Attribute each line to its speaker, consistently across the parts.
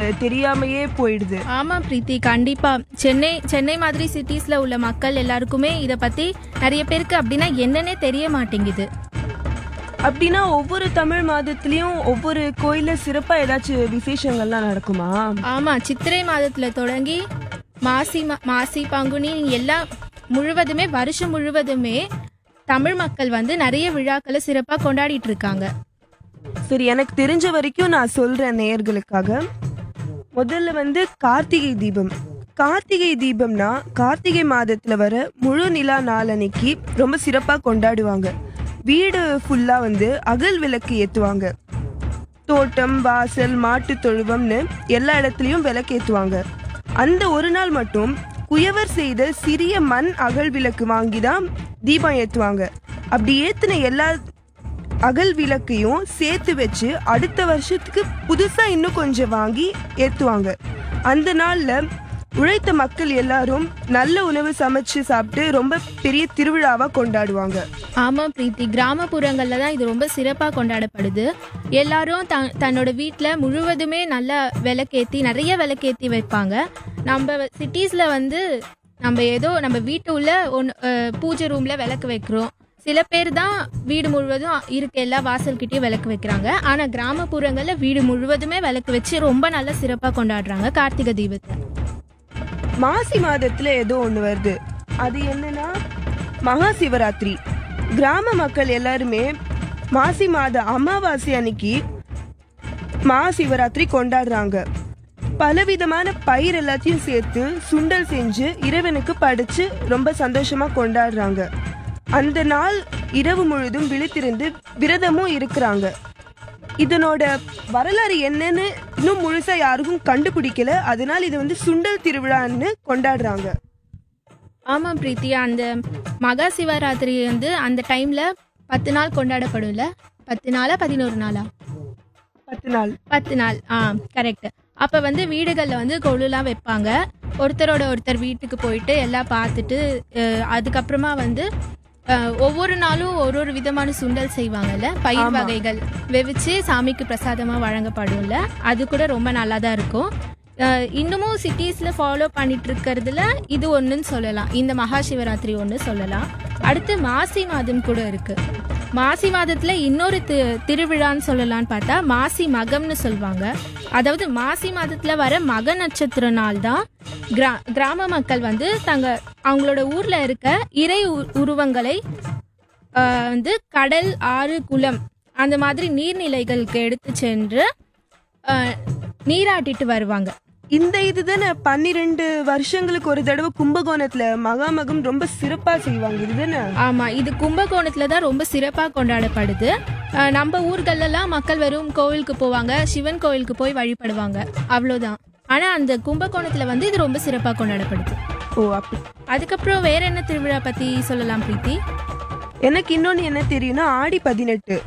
Speaker 1: தெரியாமையே போயிடுது
Speaker 2: ஆமா பிரீத்தி கண்டிப்பா சென்னை சென்னை மாதிரி சிட்டிஸ்ல உள்ள மக்கள் எல்லாருக்குமே இத பத்தி நிறைய பேருக்கு அப்படின்னா என்னன்னே தெரிய மாட்டேங்குது
Speaker 1: அப்படின்னா ஒவ்வொரு தமிழ் மாதத்துலயும் ஒவ்வொரு கோயில்ல சிறப்பா ஏதாச்சும் விசேஷங்கள்லாம் நடக்குமா
Speaker 2: ஆமா சித்திரை மாதத்துல தொடங்கி மாசி மா- மாசி பங்குனி எல்லாம் முழுவதுமே வருஷம் முழுவதுமே தமிழ் மக்கள் வந்து நிறைய விழாக்களை சிறப்பா கொண்டாடிட்டு இருக்காங்க
Speaker 1: சரி எனக்கு தெரிஞ்ச வரைக்கும் நான் சொல்றேன் நேயர்களுக்காக முதல்ல வந்து கார்த்திகை தீபம் கார்த்திகை தீபம்னா கார்த்திகை மாதத்துல வர முழு நிலா நாள் அன்னைக்கு ரொம்ப சிறப்பா கொண்டாடுவாங்க வீடு ஃபுல்லா வந்து அகல் விளக்கு ஏத்துவாங்க தோட்டம் வாசல் மாட்டு தொழுவம்னு எல்லா இடத்துலயும் விளக்கேத்துவாங்க அந்த ஒரு நாள் மட்டும் குயவர் செய்த சிறிய மண் அகல் விளக்கு வாங்கி தான் தீபம் ஏத்துவாங்க அப்படி ஏத்துன எல்லா அகல் விளக்கையும் சேர்த்து வச்சு அடுத்த வருஷத்துக்கு புதுசா இன்னும் கொஞ்சம் வாங்கி ஏத்துவாங்க அந்த நாள்ல உழைத்த மக்கள் எல்லாரும் நல்ல உணவு சமைச்சு சாப்பிட்டு ரொம்ப பெரிய திருவிழாவா கொண்டாடுவாங்க
Speaker 2: ஆமா பிரீத்தி கிராமப்புறங்கள்ல தான் இது ரொம்ப சிறப்பா கொண்டாடப்படுது எல்லாரும் த தன்னோட வீட்ல முழுவதுமே நல்லா விளக்கேத்தி நிறைய விளக்கேத்தி வைப்பாங்க நம்ம சிட்டிஸ்ல வந்து நம்ம ஏதோ நம்ம வீட்டு உள்ள ஒன்று பூஜை ரூம்ல விளக்கு வைக்கிறோம் சில பேர் தான் வீடு முழுவதும் இருக்க எல்லா வாசல்கிட்டயும் விளக்கு வைக்கிறாங்க ஆனா கிராமப்புறங்கள்ல வீடு முழுவதுமே விளக்கு வச்சு ரொம்ப நல்லா சிறப்பா கொண்டாடுறாங்க கார்த்திகை தீபத்தை
Speaker 1: மாசி மாதத்துல ஏதோ ஒண்ணு வருது அது என்னன்னா மகா சிவராத்திரி கிராம மக்கள் எல்லாருமே மாசி மாத அமாவாசை அன்னைக்கு மகா சிவராத்திரி கொண்டாடுறாங்க பலவிதமான பயிர் எல்லாத்தையும் சேர்த்து சுண்டல் செஞ்சு இறைவனுக்கு படைச்சு ரொம்ப சந்தோஷமா கொண்டாடுறாங்க அந்த நாள் இரவு முழுதும் விழித்திருந்து விரதமும் இருக்கிறாங்க இதனோட வரலாறு என்னன்னு இன்னும் முழுசா யாருக்கும் கண்டுபிடிக்கல அதனால இது வந்து சுண்டல் திருவிழான்னு கொண்டாடுறாங்க
Speaker 2: ஆமா பிரீத்தி அந்த மகா சிவராத்திரி வந்து அந்த டைம்ல பத்து நாள் கொண்டாடப்படும்ல பத்து நாளா பதினோரு நாளா
Speaker 1: பத்து நாள்
Speaker 2: பத்து நாள் ஆ கரெக்ட் அப்ப வந்து வீடுகள்ல வந்து கொழுலாம் வைப்பாங்க ஒருத்தரோட ஒருத்தர் வீட்டுக்கு போயிட்டு எல்லாம் பார்த்துட்டு அஹ், அதுக்கப்புறமா வந்து அஹ், ஒவ்வொரு நாளும் ஒரு ஒரு விதமான சுண்டல் செய்வாங்கல்ல பயிர் வகைகள் வெவிச்சு சாமிக்கு பிரசாதமா வழங்கப்படும்ல அது கூட ரொம்ப நல்லா தான் இருக்கும் அஹ், இன்னமும் சிட்டிஸ்ல ஃபாலோ பண்ணிட்டு இருக்கிறதுல இது ஒன்றுன்னு சொல்லலாம் இந்த மகா சிவராத்திரி ஒன்று சொல்லலாம் அடுத்து மாசி மாதம் கூட இருக்கு மாசி மாதத்துல இன்னொரு தி- திருவிழான்னு சொல்லலாம்னு பார்த்தா மாசி மகம்னு சொல்லுவாங்க அதாவது மாசி மாதத்துல வர மக நட்சத்திர நாள் தான் கிரா கிராம மக்கள் வந்து தங்க அவங்களோட ஊர்ல இருக்க இறை உ- உருவங்களை ஆஹ், வந்து கடல் ஆறு குளம் அந்த மாதிரி நீர்நிலைகளுக்கு எடுத்து சென்று ஆஹ், நீராட்டிட்டு வருவாங்க
Speaker 1: இந்த இதுதானே பன்னிரெண்டு வருஷங்களுக்கு ஒரு தடவை கும்பகோணத்துல மகாமகம் ரொம்ப சிறப்பா செய்வாங்க இதுதானே
Speaker 2: ஆமா இது கும்பகோணத்துல தான் ரொம்ப சிறப்பா கொண்டாடப்படுது அஹ் நம்ம ஊர்களெல்லாம் மக்கள் வெறும் கோவிலுக்கு போவாங்க சிவன் கோவிலுக்கு போய் வழிபடுவாங்க அவ்வளவுதான் ஆனா அந்த கும்பகோணத்துல வந்து இது ரொம்ப சிறப்பா கொண்டாடப்படுது
Speaker 1: ஓ அப்படி
Speaker 2: அதுக்கப்புறம் வேற என்ன திருவிழா பத்தி சொல்லலாம் பிரீத்தி
Speaker 1: எனக்கு இன்னொன்னு என்ன தெரியும்னா ஆடி பதினெட்டு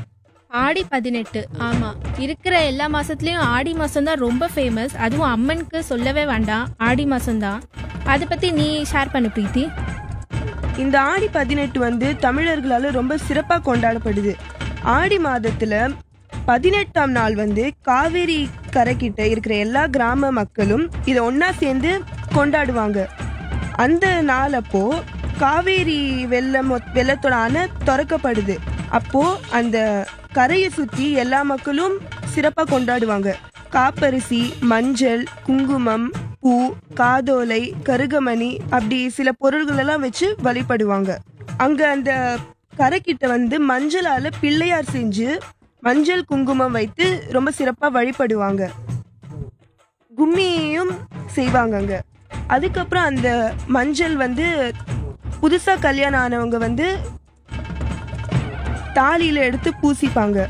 Speaker 2: ஆடி பதினெட்டு ஆமா இருக்கிற எல்லா மாசத்துலயும் ஆடி மாசம் தான் ரொம்ப ஃபேமஸ் அதுவும் அம்மனுக்கு சொல்லவே வேண்டாம் ஆடி மாசம் தான் அதை பத்தி நீ ஷேர் பண்ணு பிரீத்தி
Speaker 1: இந்த ஆடி பதினெட்டு வந்து தமிழர்களால ரொம்ப சிறப்பா கொண்டாடப்படுது ஆடி மாதத்துல பதினெட்டாம் நாள் வந்து காவேரி கரைக்கிட்ட இருக்கிற எல்லா கிராம மக்களும் இதை ஒண்ணா சேர்ந்து கொண்டாடுவாங்க அந்த நாள் அப்போ காவேரி வெள்ளம் வெள்ளத்தோட அணை திறக்கப்படுது அப்போ அந்த கரையை சுத்தி எல்லா மக்களும் சிறப்பா கொண்டாடுவாங்க காப்பரிசி மஞ்சள் குங்குமம் பூ காதோலை கருகமணி அப்படி சில பொருள்கள் எல்லாம் வச்சு வழிபடுவாங்க அங்க அந்த கரைக்கிட்ட வந்து மஞ்சளால பிள்ளையார் செஞ்சு மஞ்சள் குங்குமம் வைத்து ரொம்ப சிறப்பா வழிபடுவாங்க கும்மியையும் செய்வாங்க அங்க அதுக்கப்புறம் அந்த மஞ்சள் வந்து புதுசா கல்யாணம் ஆனவங்க வந்து தாலியில எடுத்து பூசிப்பாங்க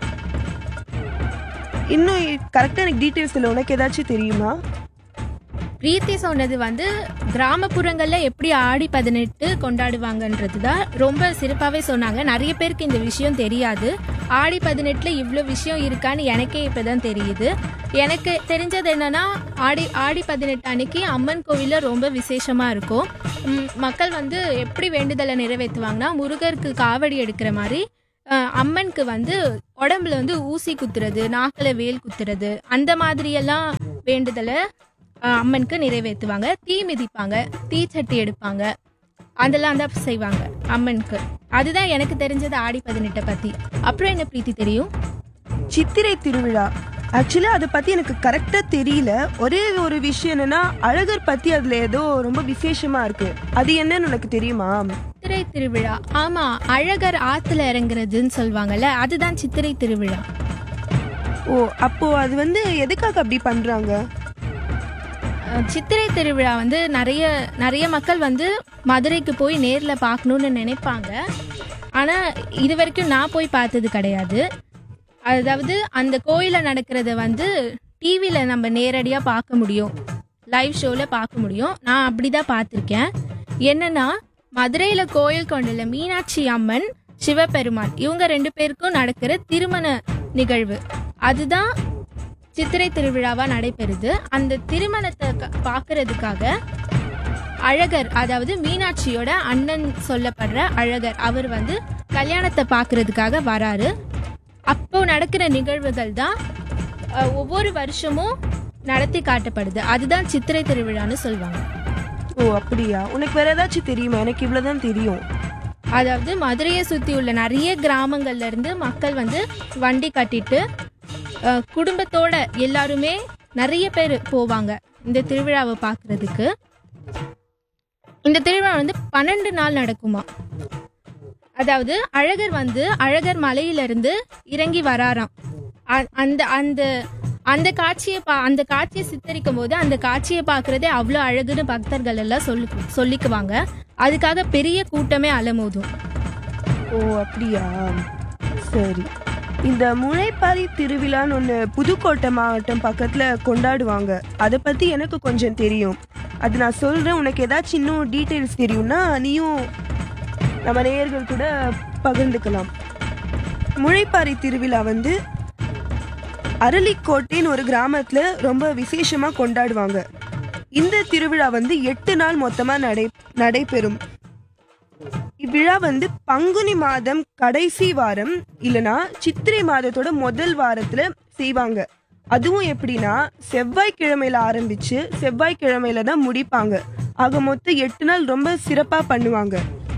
Speaker 1: இன்னும் கரெக்டா எனக்கு டீட்டெயில்ஸ் இல்லை உனக்கு ஏதாச்சும் தெரியுமா
Speaker 2: பிரீத்தி சொன்னது வந்து கிராமப்புறங்கள்ல எப்படி ஆடி பதினெட்டு கொண்டாடுவாங்கன்றது தான் ரொம்ப சிறப்பாகவே சொன்னாங்க நிறைய பேருக்கு இந்த விஷயம் தெரியாது ஆடி பதினெட்டுல இவ்வளோ விஷயம் இருக்கான்னு எனக்கே இப்பதான் தெரியுது எனக்கு தெரிஞ்சது என்னன்னா ஆடி ஆடி பதினெட்டு அன்னைக்கு அம்மன் கோவில்ல ரொம்ப விசேஷமா இருக்கும் ம், மக்கள் வந்து எப்படி வேண்டுதலை நிறைவேற்றுவாங்கன்னா முருகருக்கு காவடி எடுக்கிற மாதிரி அஹ், அம்மனுக்கு வந்து உடம்புல வந்து ஊசி குத்துறது நாக்கில் வேல் குத்துறது அந்த மாதிரியெல்லாம் வேண்டுதலை அஹ், அம்மனுக்கு நிறைவேற்றுவாங்க தீ மிதிப்பாங்க தீச்சட்டி எடுப்பாங்க அதெல்லாம் தான் செய்வாங்க அம்மனுக்கு அதுதான் எனக்கு தெரிஞ்சது ஆடி பதினெட்டை பத்தி அப்புறம் என்ன பிரீத்தி தெரியும்
Speaker 1: சித்திரை திருவிழா ஆக்சுவலா அதை பத்தி எனக்கு கரெக்டா தெரியல ஒரே ஒரு விஷயம் என்னன்னா அழகர் பத்தி அதுல ஏதோ ரொம்ப விசேஷமா இருக்கு அது என்னன்னு உனக்கு தெரியுமா
Speaker 2: சித்திரை திருவிழா ஆமா அழகர் ஆத்துல இறங்குறதுன்னு சொல்லுவாங்கல்ல அதுதான் சித்திரை திருவிழா
Speaker 1: ஓ அப்போ அது வந்து எதுக்காக அப்படி பண்றாங்க
Speaker 2: அஹ், சித்திரை திருவிழா வந்து நிறைய நிறைய மக்கள் வந்து மதுரைக்கு போய் நேர்ல பார்க்கணும்னு நினைப்பாங்க ஆனா இது வரைக்கும் நான் போய் பார்த்தது கிடையாது அதாவது அந்த கோயில நடக்கிறத வந்து டிவியில நம்ம நேரடியா பார்க்க முடியும் லைவ் ஷோல பார்க்க முடியும் நான் அப்படிதான் பார்த்துருக்கேன் என்னன்னா மதுரையில கோயில் கொண்டுள்ள மீனாட்சி அம்மன் சிவபெருமான் இவங்க ரெண்டு பேருக்கும் நடக்கிற திருமண நிகழ்வு அதுதான் சித்திரை திருவிழாவா நடைபெறுது அந்த திருமணத்தை க- பார்க்கறதுக்காக அழகர் அதாவது மீனாட்சியோட அண்ணன் சொல்லப்படுற அழகர் அவர் வந்து கல்யாணத்தை பார்க்கறதுக்காக வராரு அப்போ நடக்கிற நிகழ்வுகள் தான் அஹ், ஒவ்வொரு வருஷமும் நடத்தி காட்டப்படுது அதுதான் சித்திரை திருவிழான்னு சொல்லுவாங்க
Speaker 1: ஓ அப்படியா உனக்கு வேற ஏதாச்சும் தெரியுமா எனக்கு இவ்வளவுதான் தெரியும்
Speaker 2: அதாவது மதுரையை சுற்றி உள்ள நிறைய கிராமங்கள்ல இருந்து மக்கள் வந்து வண்டி கட்டிட்டு அஹ், குடும்பத்தோட எல்லாருமே நிறைய பேர் போவாங்க இந்த திருவிழாவை பார்க்கறதுக்கு இந்த திருவிழா வந்து பன்னெண்டு நாள் நடக்குமா அதாவது அழகர் வந்து அழகர் மலையிலிருந்து இறங்கி வராராம் அ- அந்த அந்த அந்த காட்சியை பா அந்த காட்சியை சித்தரிக்கும் போது அந்த காட்சியை பார்க்கறதே அவ்வளோ அழகுன்னு பக்தர்கள் எல்லாம் சொல்லி சொல்லிக்குவாங்க அதுக்காக பெரிய கூட்டமே அலமோதும்
Speaker 1: ஓ அப்படியா சரி இந்த முளைப்பாரி திருவிழான்னு ஒன்று புதுக்கோட்டை மாவட்டம் பக்கத்துல கொண்டாடுவாங்க அதை பத்தி எனக்கு கொஞ்சம் தெரியும் அது நான் சொல்றேன் உனக்கு ஏதாச்சும் இன்னும் டீட்டெயில்ஸ் தெரியும்னா நீயும் நம்ம நேயர்கள் கூட பகிர்ந்துக்கலாம் முளைப்பாரி திருவிழா வந்து அரளிக்கோட்டைன்னு ஒரு கிராமத்துல ரொம்ப விசேஷமா கொண்டாடுவாங்க இந்த திருவிழா வந்து எட்டு நாள் மொத்தமா நடை நடைபெறும் இவ்விழா வந்து பங்குனி மாதம் கடைசி வாரம் இல்லனா சித்திரை மாதத்தோட முதல் வாரத்துல செய்வாங்க அதுவும் எப்படின்னா செவ்வாய்க்கிழமையில ஆரம்பிச்சு செவ்வாய்க்கிழமையில தான் முடிப்பாங்க ஆக மொத்தம் எட்டு நாள் ரொம்ப சிறப்பா பண்ணுவாங்க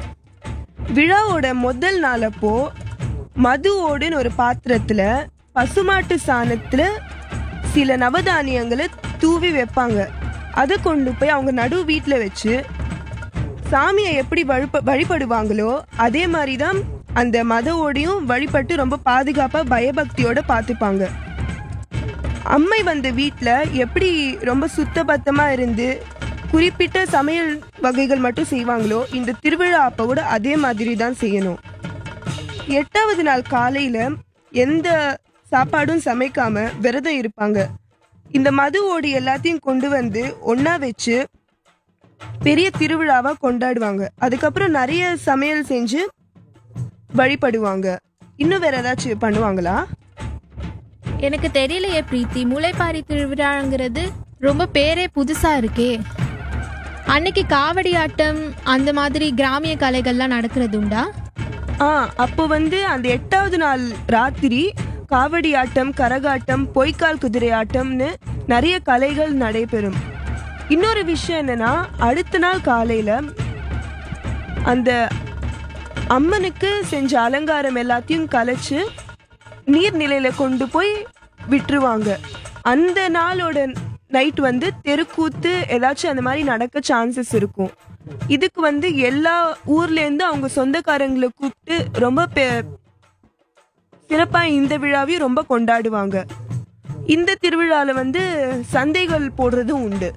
Speaker 1: விழாவோட முதல் நாள் அப்போ மது ஓடுன்னு ஒரு பாத்திரத்துல பசுமாட்டு சாணத்துல சில நவதானியங்களை தூவி வைப்பாங்க அதை கொண்டு போய் அவங்க நடு வீட்டுல வச்சு சாமியை எப்படி வழிப வழிபடுவாங்களோ அதே மாதிரி தான் அந்த மதவோடையும் வழிபட்டு ரொம்ப பாதுகாப்பா பயபக்தியோட பார்த்துப்பாங்க அம்மை வந்த வீட்டில் எப்படி ரொம்ப சுத்தபத்தமா இருந்து குறிப்பிட்ட சமையல் வகைகள் மட்டும் செய்வாங்களோ இந்த திருவிழா அப்போட அதே மாதிரி தான் செய்யணும் எட்டாவது நாள் காலையில எந்த சாப்பாடும் சமைக்காம விரதம் இருப்பாங்க இந்த மது ஓடி எல்லாத்தையும் கொண்டு வந்து ஒண்ணா வச்சு பெரிய திருவிழாவா கொண்டாடுவாங்க அதுக்கப்புறம் நிறைய சமையல் செஞ்சு வழிபடுவாங்க இன்னும் வேற ஏதாச்சும் பண்ணுவாங்களா
Speaker 2: எனக்கு தெரியலையே பிரீத்தி முளைப்பாரி திருவிழாங்கிறது ரொம்ப பேரே புதுசா இருக்கே அன்னைக்கு காவடி ஆட்டம் அந்த மாதிரி கிராமிய கலைகள்லாம் நடக்கிறது உண்டா
Speaker 1: ஆ அப்போ வந்து அந்த எட்டாவது நாள் ராத்திரி காவடி ஆட்டம் கரகாட்டம் பொய்க்கால் குதிரை ஆட்டம்னு நிறைய கலைகள் நடைபெறும் இன்னொரு விஷயம் என்னன்னா அடுத்த நாள் காலையில அந்த அம்மனுக்கு செஞ்ச அலங்காரம் எல்லாத்தையும் கலைச்சு நீர்நிலையில கொண்டு போய் விட்டுருவாங்க அந்த நாளோட நைட் வந்து தெருக்கூத்து ஏதாச்சும் அந்த மாதிரி நடக்க சான்சஸ் இருக்கும் இதுக்கு வந்து எல்லா ஊர்ல இருந்து அவங்க சொந்தக்காரங்களை கூப்பிட்டு ரொம்ப பெ- சிறப்பா இந்த விழாவையும் ரொம்ப கொண்டாடுவாங்க இந்த திருவிழால வந்து சந்தைகள் போடுறதும் உண்டு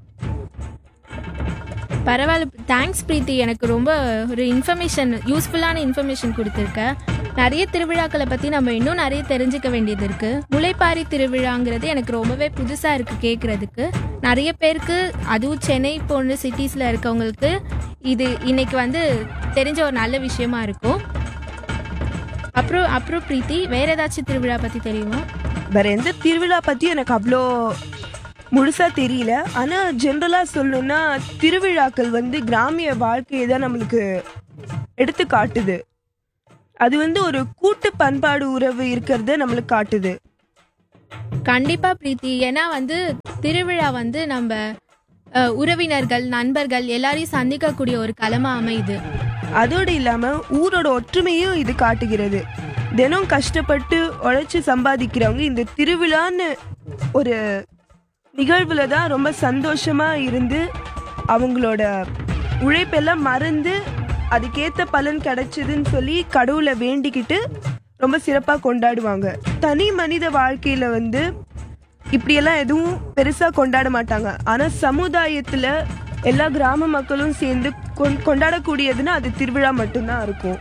Speaker 2: பரவாயில்ல தேங்க்ஸ் பிரீத்தி எனக்கு ரொம்ப ஒரு இன்ஃபர்மேஷன் யூஸ்ஃபுல்லான இன்ஃபர்மேஷன் கொடுத்துருக்க நிறைய திருவிழாக்களை பற்றி நம்ம இன்னும் நிறைய தெரிஞ்சுக்க வேண்டியது இருக்குது முளைப்பாரி திருவிழாங்கிறது எனக்கு ரொம்பவே புதுசாக இருக்குது கேட்குறதுக்கு நிறைய பேருக்கு அதுவும் சென்னை போன்ற சிட்டிஸில் இருக்கவங்களுக்கு இது இன்னைக்கு வந்து தெரிஞ்ச ஒரு நல்ல விஷயமா இருக்கும் அப்புறம் அப்புறம் பிரீத்தி வேற ஏதாச்சும் திருவிழா பற்றி தெரியுமா
Speaker 1: வேற எந்த திருவிழா பத்தியும் எனக்கு அவ்வளோ முழுசா தெரியல ஆனா ஜென்ரலா சொல்லணும்னா திருவிழாக்கள் வந்து கிராமிய வாழ்க்கையை தான் நம்மளுக்கு எடுத்து காட்டுது அது வந்து ஒரு கூட்டு பண்பாடு உறவு இருக்கிறத நம்மளுக்கு காட்டுது
Speaker 2: கண்டிப்பா பிரீத்தி ஏன்னா வந்து திருவிழா வந்து நம்ம அஹ், உறவினர்கள் நண்பர்கள் எல்லாரையும் சந்திக்கக்கூடிய ஒரு களமா அமையுது
Speaker 1: அதோடு இல்லாம ஊரோட ஒற்றுமையும் இது காட்டுகிறது தினம் கஷ்டப்பட்டு உழைச்சு சம்பாதிக்கிறவங்க இந்த திருவிழான்னு ஒரு நிகழ்வுல தான் ரொம்ப சந்தோஷமா இருந்து அவங்களோட உழைப்பெல்லாம் மறந்து அதுக்கேத்த பலன் கிடைச்சதுன்னு சொல்லி கடவுளை வேண்டிக்கிட்டு ரொம்ப சிறப்பா கொண்டாடுவாங்க தனி மனித வாழ்க்கையில வந்து இப்படியெல்லாம் எதுவும் பெருசா கொண்டாட மாட்டாங்க ஆனா சமுதாயத்துல எல்லா கிராம மக்களும் சேர்ந்து கொண்- கொண்டாடக்கூடியதுன்னா அது திருவிழா மட்டும்தான் இருக்கும்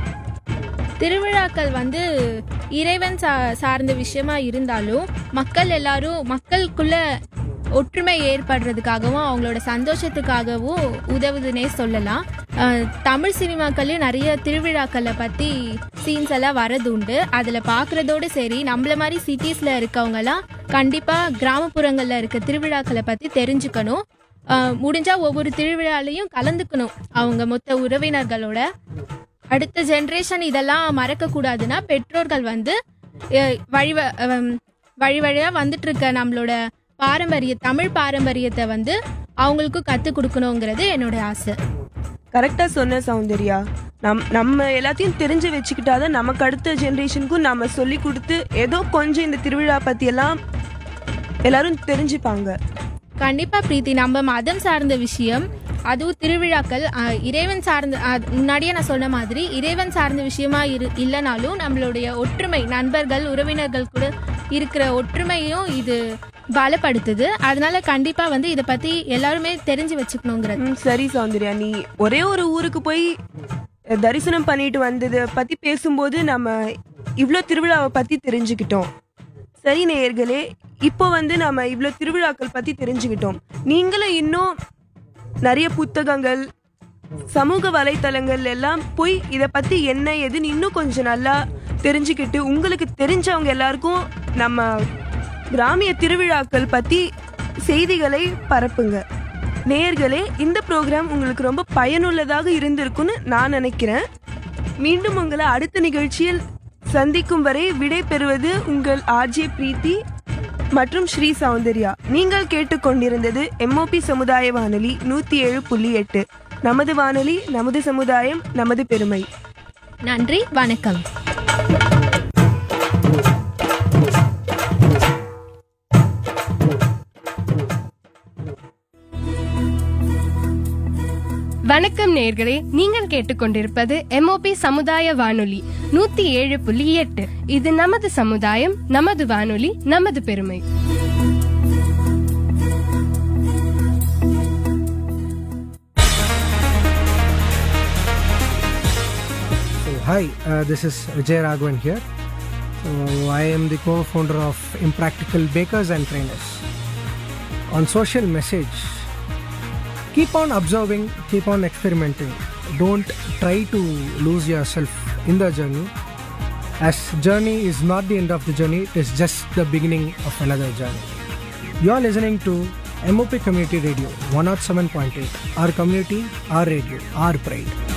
Speaker 2: திருவிழாக்கள் வந்து இறைவன் சா சார்ந்த விஷயமா இருந்தாலும் மக்கள் எல்லாரும் மக்களுக்குள்ள ஒற்றுமை ஏற்படுறதுக்காகவும் அவங்களோட சந்தோஷத்துக்காகவும் உதவுதுன்னே சொல்லலாம் அஹ், தமிழ் சினிமாக்கள்லயும் நிறைய திருவிழாக்களை பத்தி சீன்ஸ் எல்லாம் வரது உண்டு அதுல பாக்குறதோடு சரி நம்மள மாதிரி சிட்டிஸ்ல இருக்கவங்கலாம் கண்டிப்பா கிராமப்புறங்கள்ல இருக்க திருவிழாக்களை பத்தி தெரிஞ்சுக்கணும் அஹ், முடிஞ்சா ஒவ்வொரு திருவிழாலையும் கலந்துக்கணும் அவங்க மொத்த உறவினர்களோட அடுத்த ஜென்ரேஷன் இதெல்லாம் மறக்க கூடாதுன்னா பெற்றோர்கள் வந்து அஹ், வழி வ- அம், வழி வழியா வந்துட்டு இருக்க நம்மளோட பாரம்பரிய தமிழ் பாரம்பரியத்தை வந்து அவங்களுக்கும் கத்து கொடுக்கணுங்கிறது என்னோட ஆசை
Speaker 1: கரெக்டா சொன்ன சௌந்தர்யா நம் நம்ம எல்லாத்தையும் தெரிஞ்சு வச்சுக்கிட்டாதான் நமக்கு அடுத்த ஜெனரேஷனுக்கும் நம்ம சொல்லி கொடுத்து ஏதோ கொஞ்சம் இந்த திருவிழா பத்தி எல்லாம் எல்லாரும் தெரிஞ்சுப்பாங்க
Speaker 2: கண்டிப்பா பிரீத்தி நம்ம மதம் சார்ந்த விஷயம் அதுவும் திருவிழாக்கள் அஹ், இறைவன் சார்ந்த அஹ், முன்னாடியே நான் சொன்ன மாதிரி இறைவன் சார்ந்த விஷயமா இரு இல்லைனாலும் நம்மளுடைய ஒற்றுமை நண்பர்கள் உறவினர்கள் கூட இருக்கிற ஒற்றுமையும் இது பலப்படுத்துது அதனால கண்டிப்பா வந்து இதை பத்தி எல்லாருமே தெரிஞ்சு வச்சுக்கணுங்கிறது
Speaker 1: ம், சரி சௌந்தர்யா நீ ஒரே ஒரு ஊருக்கு போய் அஹ், தரிசனம் பண்ணிட்டு வந்ததை பத்தி பேசும்போது நம்ம இவ்ளோ திருவிழாவை பத்தி தெரிஞ்சுக்கிட்டோம் சரி நேயர்களே இப்போ வந்து நம்ம இவ்ளோ திருவிழாக்கள் பத்தி தெரிஞ்சுக்கிட்டோம் நீங்களும் இன்னும் நிறைய புத்தகங்கள் சமூக வலைத்தளங்கள் எல்லாம் போய் இதை பத்தி என்ன ஏதுன்னு இன்னும் கொஞ்சம் நல்லா தெரிஞ்சுக்கிட்டு உங்களுக்கு தெரிஞ்சவங்க எல்லாருக்கும் நம்ம கிராமிய திருவிழாக்கள் பத்தி செய்திகளை பரப்புங்க நேயர்களே இந்த ப்ரோக்ராம் உங்களுக்கு ரொம்ப பயனுள்ளதாக இருந்திருக்கும்னு நான் நினைக்கிறேன் மீண்டும் உங்களை அடுத்த நிகழ்ச்சியில் சந்திக்கும் வரை விடை பெறுவது உங்கள் ஆர்ஜே பிரீத்தி மற்றும் ஸ்ரீ சௌந்தர்யா நீங்கள் கேட்டுக்கொண்டிருந்தது எம்ஓபி சமுதாய வானொலி நூத்தி ஏழு புள்ளி எட்டு நமது வானொலி நமது சமுதாயம் நமது பெருமை
Speaker 2: நன்றி வணக்கம்
Speaker 3: வணக்கம் நேர்களே நீங்கள் கேட்டுக்கொண்டிருப்பது எம்ஓபி சமுதாய வானொலி நூத்தி ஏழு புள்ளி எட்டு இது நமது சமுதாயம் நமது வானொலி நமது பெருமை
Speaker 4: So, hi, uh, this is Vijay Raghavan here. So, I am the co founder of Impractical Bakers and Trainers. On social message, keep on observing, keep on experimenting. Don't try to lose yourself in the journey. As journey is not the end of the journey, it is just the beginning of another journey. You are listening to MOP Community Radio 107.8. Our community, our radio, our pride.